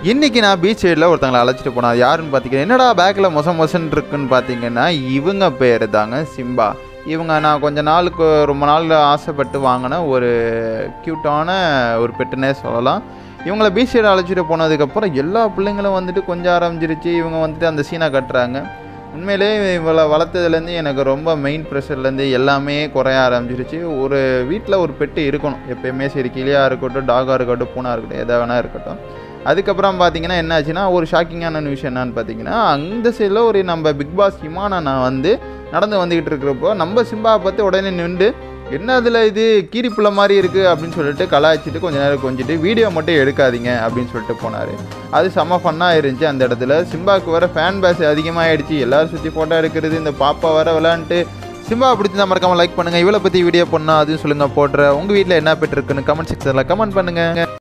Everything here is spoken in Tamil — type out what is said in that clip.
இன்றைக்கி நான் பீச் சைடில் ஒருத்தங்களை அழைச்சிட்டு போனேன் அது யாருன்னு பார்த்தீங்கன்னா என்னடா பேக்கில் மொச மொசன்னு இருக்குன்னு பார்த்தீங்கன்னா இவங்க பேர் தாங்க சிம்பா இவங்க நான் கொஞ்ச நாளுக்கு ரொம்ப நாள் ஆசைப்பட்டு வாங்கின ஒரு க்யூட்டான ஒரு பெட்டுனே சொல்லலாம் இவங்கள பீச் சைடு அழைச்சிட்டு போனதுக்கப்புறம் எல்லா பிள்ளைங்களும் வந்துட்டு கொஞ்சம் ஆரம்பிச்சிருச்சு இவங்க வந்துட்டு அந்த சீனை கட்டுறாங்க உண்மையிலே இவளை வளர்த்ததுலேருந்து எனக்கு ரொம்ப மெயின் ப்ரெஷர்லேருந்து எல்லாமே குறைய ஆரம்பிச்சிருச்சு ஒரு வீட்டில் ஒரு பெட்டு இருக்கணும் எப்பயுமே சரி கிளியாக இருக்கட்டும் டாகாக இருக்கட்டும் பூனா இருக்கட்டும் எதாக வேணா இருக்கட்டும் அதுக்கப்புறம் பார்த்தீங்கன்னா என்ன ஆச்சுன்னா ஒரு ஷாக்கிங்கான விஷயம் என்னன்னு பார்த்தீங்கன்னா அந்த சைடில் ஒரு நம்ம பிக் பாஸ் ஹிமானா நான் வந்து நடந்து வந்துக்கிட்டு இருக்கிறப்போ நம்ம சிம்பாவை பார்த்து உடனே நின்று என்ன அதில் இது கீரிப்புள்ள மாதிரி இருக்குது அப்படின்னு சொல்லிட்டு கலாய்ச்சிட்டு கொஞ்ச நேரம் கொஞ்சிட்டு வீடியோ மட்டும் எடுக்காதீங்க அப்படின்னு சொல்லிட்டு போனார் அது செம்ம ஃபன்னாக இருந்துச்சு அந்த இடத்துல சிம்பாவுக்கு வர ஃபேன் பேஸ் அதிகமாகிடுச்சு எல்லாரும் சுற்றி ஃபோட்டோ எடுக்கிறது இந்த பாப்பா வர விளாண்டுட்டு சிம்பா பிடிச்சிருந்தா மறக்காம லைக் பண்ணுங்கள் இவளை பற்றி வீடியோ பண்ணால் அதுவும் சொல்லுங்கள் போடுற உங்கள் வீட்டில் என்ன பெற்று இருக்குன்னு கமெண்ட் செக்ஷனில் கமெண்ட் பண்ணுங்கள்